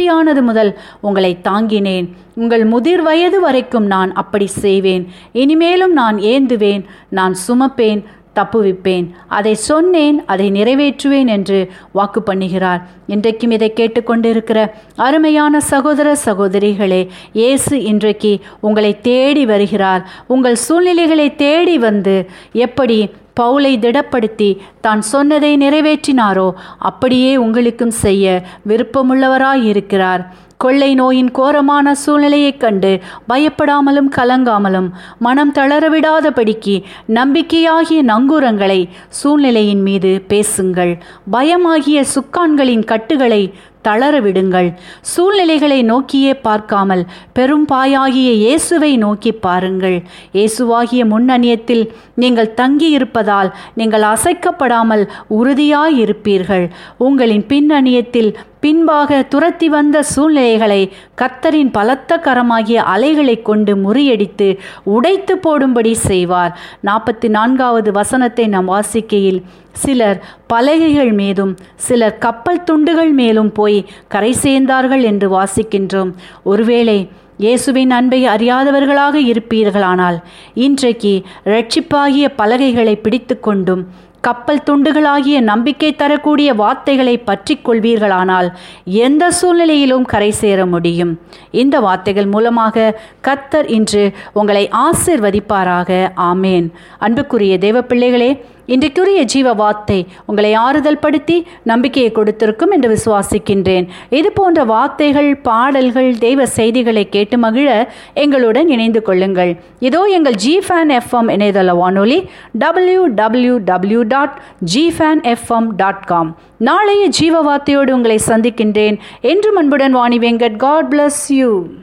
குட்டியானது முதல் உங்களை தாங்கினேன் உங்கள் முதிர் வயது வரைக்கும் நான் அப்படி செய்வேன் இனிமேலும் நான் ஏந்துவேன் நான் சுமப்பேன் தப்புவிப்பேன் அதை சொன்னேன் அதை நிறைவேற்றுவேன் என்று வாக்கு பண்ணுகிறார் இன்றைக்கும் இதை கேட்டுக்கொண்டிருக்கிற அருமையான சகோதர சகோதரிகளே இயேசு இன்றைக்கு உங்களை தேடி வருகிறார் உங்கள் சூழ்நிலைகளை தேடி வந்து எப்படி பவுலை திடப்படுத்தி தான் சொன்னதை நிறைவேற்றினாரோ அப்படியே உங்களுக்கும் செய்ய விருப்பமுள்ளவராய் இருக்கிறார் கொள்ளை நோயின் கோரமான சூழ்நிலையைக் கண்டு பயப்படாமலும் கலங்காமலும் மனம் தளரவிடாதபடிக்கு நம்பிக்கையாகிய நங்கூரங்களை சூழ்நிலையின் மீது பேசுங்கள் பயமாகிய சுக்கான்களின் கட்டுகளை தளர விடுங்கள் சூழ்நிலைகளை நோக்கியே பார்க்காமல் பெரும் பாயாகிய இயேசுவை நோக்கி பாருங்கள் இயேசுவாகிய முன்னணியத்தில் நீங்கள் தங்கியிருப்பதால் நீங்கள் அசைக்கப்படாமல் உறுதியாயிருப்பீர்கள் உங்களின் பின்னணியத்தில் பின்பாக துரத்தி வந்த சூழ்நிலைகளை கத்தரின் பலத்த கரமாகிய அலைகளை கொண்டு முறியடித்து உடைத்து போடும்படி செய்வார் நாற்பத்தி நான்காவது வசனத்தை நாம் வாசிக்கையில் சிலர் பலகைகள் மீதும் சிலர் கப்பல் துண்டுகள் மேலும் போய் கரை சேர்ந்தார்கள் என்று வாசிக்கின்றோம் ஒருவேளை இயேசுவின் அன்பை அறியாதவர்களாக இருப்பீர்களானால் இன்றைக்கு ரட்சிப்பாகிய பலகைகளை பிடித்து கொண்டும் கப்பல் துண்டுகளாகிய நம்பிக்கை தரக்கூடிய வார்த்தைகளை பற்றி கொள்வீர்களானால் எந்த சூழ்நிலையிலும் கரை சேர முடியும் இந்த வார்த்தைகள் மூலமாக கத்தர் இன்று உங்களை ஆசிர்வதிப்பாராக ஆமேன் அன்புக்குரிய தேவ பிள்ளைகளே இன்றைக்குரிய ஜீவ வார்த்தை உங்களை ஆறுதல் படுத்தி நம்பிக்கையை கொடுத்திருக்கும் என்று விசுவாசிக்கின்றேன் இது போன்ற வார்த்தைகள் பாடல்கள் தெய்வ செய்திகளை கேட்டு மகிழ எங்களுடன் இணைந்து கொள்ளுங்கள் இதோ எங்கள் ஜி ஃபேன் எஃப்எம் இணையதள வானொலி W W W dot G fan FM dot com நாளைய ஜீவ வார்த்தையோடு உங்களை சந்திக்கின்றேன் என்று அன்புடன் Vani Venkat God bless you